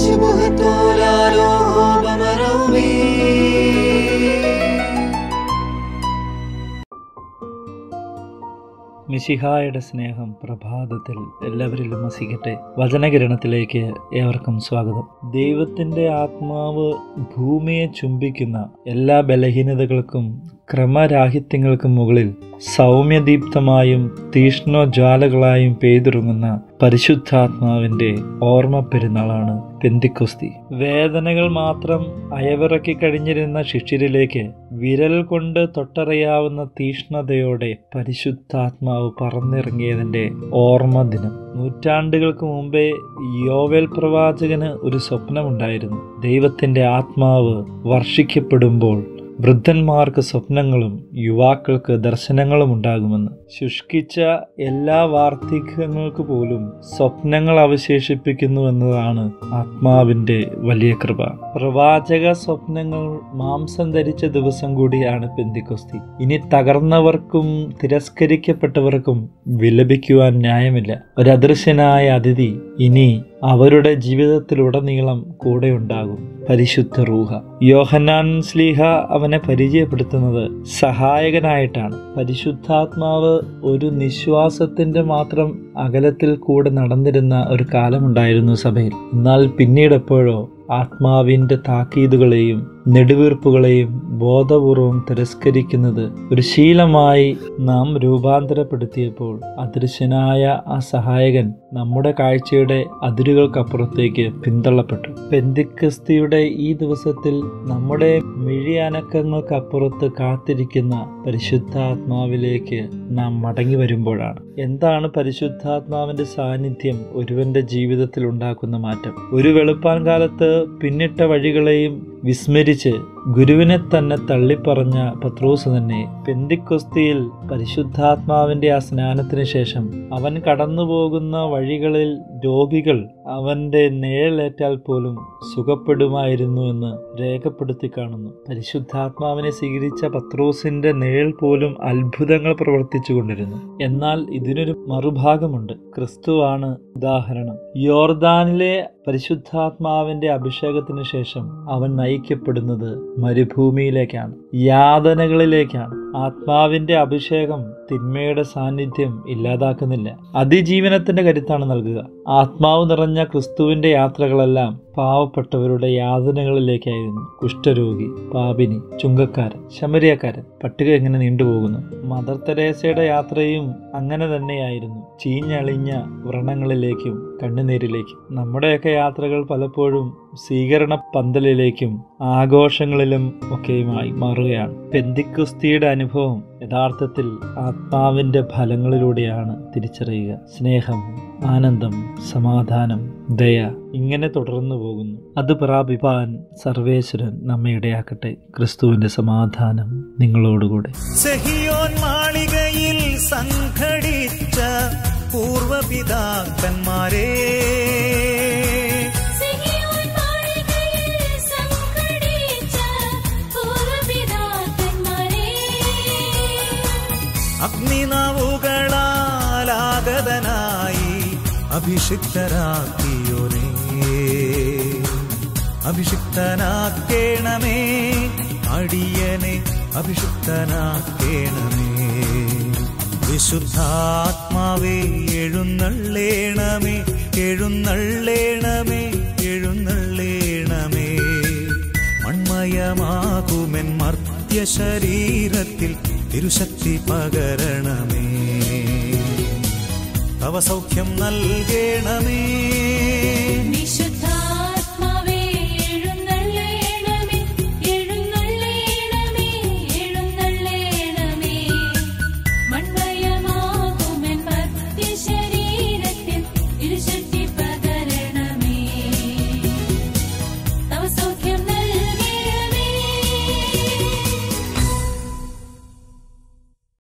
شبهة لا له بمرومي മിശിഹായുടെ സ്നേഹം പ്രഭാതത്തിൽ എല്ലാവരിലും വസിക്കട്ടെ വചനകിരണത്തിലേക്ക് ഏവർക്കും സ്വാഗതം ദൈവത്തിൻ്റെ ആത്മാവ് ഭൂമിയെ ചുംബിക്കുന്ന എല്ലാ ബലഹീനതകൾക്കും ക്രമരാഹിത്യങ്ങൾക്കും മുകളിൽ സൗമ്യദീപ്തമായും തീഷ്ണോജ്വാലകളായും പെയ്തിറങ്ങുന്ന പരിശുദ്ധാത്മാവിൻ്റെ ഓർമ്മ പെരുന്നാളാണ് പെന്തിക്കുസ്തി വേദനകൾ മാത്രം അയവിറക്കി കഴിഞ്ഞിരുന്ന ശിഷ്യരിലേക്ക് വിരൽ കൊണ്ട് തൊട്ടറിയാവുന്ന തീഷ്ണതയോടെ പരിശുദ്ധാത്മാവ് പറന്നിറങ്ങിയതിൻ്റെ ഓർമ്മ ദിനം നൂറ്റാണ്ടുകൾക്ക് മുമ്പേ യോവേൽ പ്രവാചകന് ഒരു സ്വപ്നമുണ്ടായിരുന്നു ദൈവത്തിൻ്റെ ആത്മാവ് വർഷിക്കപ്പെടുമ്പോൾ വൃദ്ധന്മാർക്ക് സ്വപ്നങ്ങളും യുവാക്കൾക്ക് ദർശനങ്ങളും ഉണ്ടാകുമെന്ന് ശുഷ്കിച്ച എല്ലാ വാർദ്ധക്യങ്ങൾക്ക് പോലും സ്വപ്നങ്ങൾ അവശേഷിപ്പിക്കുന്നു എന്നതാണ് ആത്മാവിൻ്റെ വലിയ കൃപ പ്രവാചക സ്വപ്നങ്ങൾ മാംസം ധരിച്ച ദിവസം കൂടിയാണ് പെന്തിക്കൊസ്തി ഇനി തകർന്നവർക്കും തിരസ്കരിക്കപ്പെട്ടവർക്കും വിലപിക്കുവാൻ ന്യായമില്ല ഒരദൃശ്യനായ അതിഥി ഇനി അവരുടെ ജീവിതത്തിലുടനീളം കൂടെ ഉണ്ടാകും പരിശുദ്ധ റൂഹ യോഹന്നാൻ സ്ലീഹ അവനെ പരിചയപ്പെടുത്തുന്നത് സഹായകനായിട്ടാണ് പരിശുദ്ധാത്മാവ് ഒരു നിശ്വാസത്തിന്റെ മാത്രം അകലത്തിൽ കൂടെ നടന്നിരുന്ന ഒരു കാലമുണ്ടായിരുന്നു സഭയിൽ എന്നാൽ പിന്നീട് എപ്പോഴോ ആത്മാവിൻ്റെ താക്കീതുകളെയും നെടുവീർപ്പുകളെയും ബോധപൂർവം തിരസ്കരിക്കുന്നത് ഒരു ശീലമായി നാം രൂപാന്തരപ്പെടുത്തിയപ്പോൾ അദൃശ്യനായ ആ സഹായകൻ നമ്മുടെ കാഴ്ചയുടെ അതിരുകൾക്കപ്പുറത്തേക്ക് പിന്തള്ളപ്പെട്ടു പെന്തിക്രിസ്തിയുടെ ഈ ദിവസത്തിൽ നമ്മുടെ മിഴിയനക്കങ്ങൾക്കപ്പുറത്ത് കാത്തിരിക്കുന്ന പരിശുദ്ധാത്മാവിലേക്ക് നാം മടങ്ങി വരുമ്പോഴാണ് എന്താണ് പരിശുദ്ധാത്മാവിന്റെ സാന്നിധ്യം ഒരുവന്റെ ജീവിതത്തിൽ ഉണ്ടാക്കുന്ന മാറ്റം ഒരു വെളുപ്പാൻ കാലത്ത് പിന്നിട്ട വഴികളെയും വിസ്മരിച്ച് ഗുരുവിനെ തന്നെ തള്ളിപ്പറഞ്ഞ പത്രോസ് തന്നെ പെന്തിക്കൊസ്തിയിൽ പരിശുദ്ധാത്മാവിന്റെ ആ സ്നാനത്തിന് ശേഷം അവൻ കടന്നുപോകുന്ന വഴികളിൽ രോഗികൾ അവന്റെ നിഴലേറ്റാൽ പോലും സുഖപ്പെടുമായിരുന്നു എന്ന് രേഖപ്പെടുത്തി കാണുന്നു പരിശുദ്ധാത്മാവിനെ സ്വീകരിച്ച പത്രോസിന്റെ നിഴൽ പോലും അത്ഭുതങ്ങൾ പ്രവർത്തിച്ചു കൊണ്ടിരുന്നു എന്നാൽ ഇതിനൊരു മറുഭാഗമുണ്ട് ക്രിസ്തുവാണ് ഉദാഹരണം യോർദാനിലെ പരിശുദ്ധാത്മാവിന്റെ അഭിഷേകത്തിന് ശേഷം അവൻ നയിക്കപ്പെടുന്നത് മരുഭൂമിയിലേക്കാണ് യാതനകളിലേക്കാണ് ആത്മാവിന്റെ അഭിഷേകം തിന്മയുടെ സാന്നിധ്യം ഇല്ലാതാക്കുന്നില്ല അതിജീവനത്തിന്റെ കരുത്താണ് നൽകുക ആത്മാവ് നിറഞ്ഞ ക്രിസ്തുവിന്റെ യാത്രകളെല്ലാം പാവപ്പെട്ടവരുടെ യാതനകളിലേക്കായിരുന്നു കുഷ്ഠരോഗി പാപിനി ചുങ്കക്കാരൻ ശമരിയക്കാരൻ പട്ടിക എങ്ങനെ നീണ്ടുപോകുന്നു മദർ തെരേസയുടെ യാത്രയും അങ്ങനെ തന്നെയായിരുന്നു ചീഞ്ഞളിഞ്ഞ വ്രണങ്ങളിലേക്കും കണ്ണുനീരിലേക്കും നമ്മുടെയൊക്കെ യാത്രകൾ പലപ്പോഴും സ്വീകരണ പന്തലിലേക്കും ആഘോഷങ്ങളിലും ഒക്കെയുമായി മാറുകയാണ് പെന്തിക്കുസ്തിയുടെ അനുഭവം യഥാർത്ഥത്തിൽ ആത്മാവിന്റെ ഫലങ്ങളിലൂടെയാണ് തിരിച്ചറിയുക സ്നേഹം ആനന്ദം സമാധാനം ദയ ഇങ്ങനെ തുടർന്നു പോകുന്നു അത് പ്രാപിപ്പാൻ സർവേശ്വരൻ നമ്മെ ഇടയാക്കട്ടെ ക്രിസ്തുവിന്റെ സമാധാനം നിങ്ങളോടുകൂടെ സഹിയോൻ മാളികയിൽ സംഘടിച്ച പൂർവപിതാക്കന്മാരെ സിഹിയോൻ മാളികയിൽ സംഘടിച്ച പൂർവ്വപിതാക്കന്മാരെ അഗ്നിനാവുകളാലാഗതനായി അഭിഷിക്തരാക്കിയോരേ അഭിഷിക്തനാക്കേണമേ അടിയനെ അഭിഷിക്തനാക്കേണമേ വിശുദ്ധാത്മാവേ എഴുന്നള്ളേണമേ എഴുന്നള്ളേണമേ എഴുന്നള്ളേണമേ മൺമയമാകുമെൻ മർത്യ ശരീരത്തിൽ തിരുശക്തി പകരണമേ തവ സൗഖ്യം നൽകേണമേ